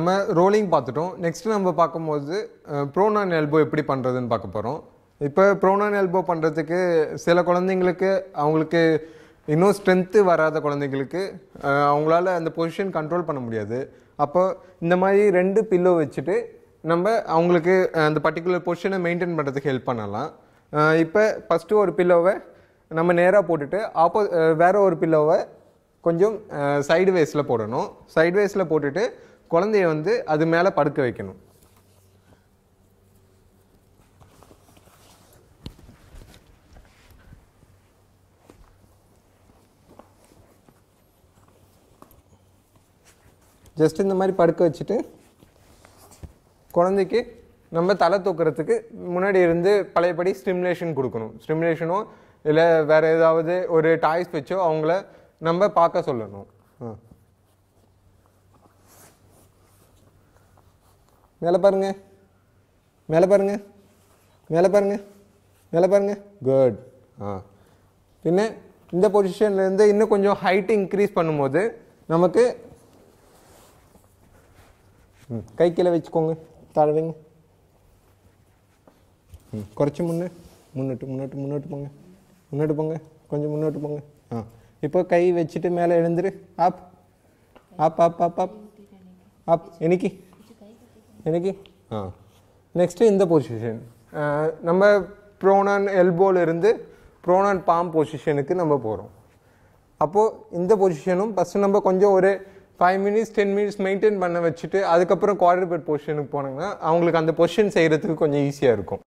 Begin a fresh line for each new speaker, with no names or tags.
நம்ம ரோலிங் பார்த்துட்டோம் நெக்ஸ்ட் நம்ம பார்க்கும்போது ப்ரோனான் எல்போ எப்படி பண்ணுறதுன்னு பார்க்க போகிறோம் இப்போ ப்ரோனான் எல்போ பண்ணுறதுக்கு சில குழந்தைங்களுக்கு அவங்களுக்கு இன்னும் ஸ்ட்ரென்த்து வராத குழந்தைங்களுக்கு அஹ், அவங்களால அந்த பொசிஷன் கண்ட்ரோல் பண்ண முடியாது அப்போ இந்த மாதிரி ரெண்டு பில்லோ வச்சுட்டு நம்ம அவங்களுக்கு அஹ், அந்த பர்டிகுலர் பொசிஷனை மெயின்டைன் பண்ணுறதுக்கு ஹெல்ப் பண்ணலாம் அஹ், இப்போ ஃபஸ்ட்டு ஒரு பில்லோவை நம்ம நேராக போட்டுட்டு ஆப்போ அஹ், வேற ஒரு பில்லோவை கொஞ்சம் சைடு வேஸில் போடணும் சைடு வேஸில் போட்டுட்டு குழந்தைய வந்து அது மேலே படுக்க வைக்கணும் ஜஸ்ட் இந்த மாதிரி படுக்க வச்சுட்டு குழந்தைக்கு நம்ம தலை தூக்குறதுக்கு முன்னாடி இருந்து பழையபடி ஸ்டிமுலேஷன் கொடுக்கணும் ஸ்டிமுலேஷனோ இல்லை வேற ஏதாவது ஒரு டாய்ஸ் வச்சோ அவங்கள நம்ம பார்க்க சொல்லணும் ஆ. மேலே பாருங்க மேலே பாருங்க மேலே பாருங்க மேலே பாருங்க குட் ஆ பின்ன இந்த பொசிஷன்லேருந்து இன்னும் கொஞ்சம் ஹைட் இன்க்ரீஸ் பண்ணும்போது நமக்கு ம், கை கீழே வச்சுக்கோங்க தாழ்வைங்க ம் குறைச்சி முன்னு முன்னிட்டு முன்னோட்டு முன்னோட்டு போங்க முன்னோட்டு போங்க கொஞ்சம் முன்னோட்டு போங்க ஆ இப்போ கை வச்சுட்டு மேலே எழுந்துரு up up up up up up எனக்கு எனக்கு ஆ நெக்ஸ்ட்டு இந்த பொசிஷன் நம்ம ப்ரோனான் எல்போல இருந்து ப்ரோனான் பாம் பொசிஷனுக்கு நம்ம போகிறோம் அப்போது இந்த பொசிஷனும் ஃபஸ்ட்டு நம்ம கொஞ்சம் ஒரு five minutes ten minutes maintain பண்ண வச்சுட்டு அதுக்கப்புறம் குவார்டர் பெட் பொசிஷனுக்கு போனாங்கன்னா அவங்களுக்கு அந்த பொசிஷன் செய்கிறதுக்கு கொஞ்சம் ஈஸியாக இருக்கும்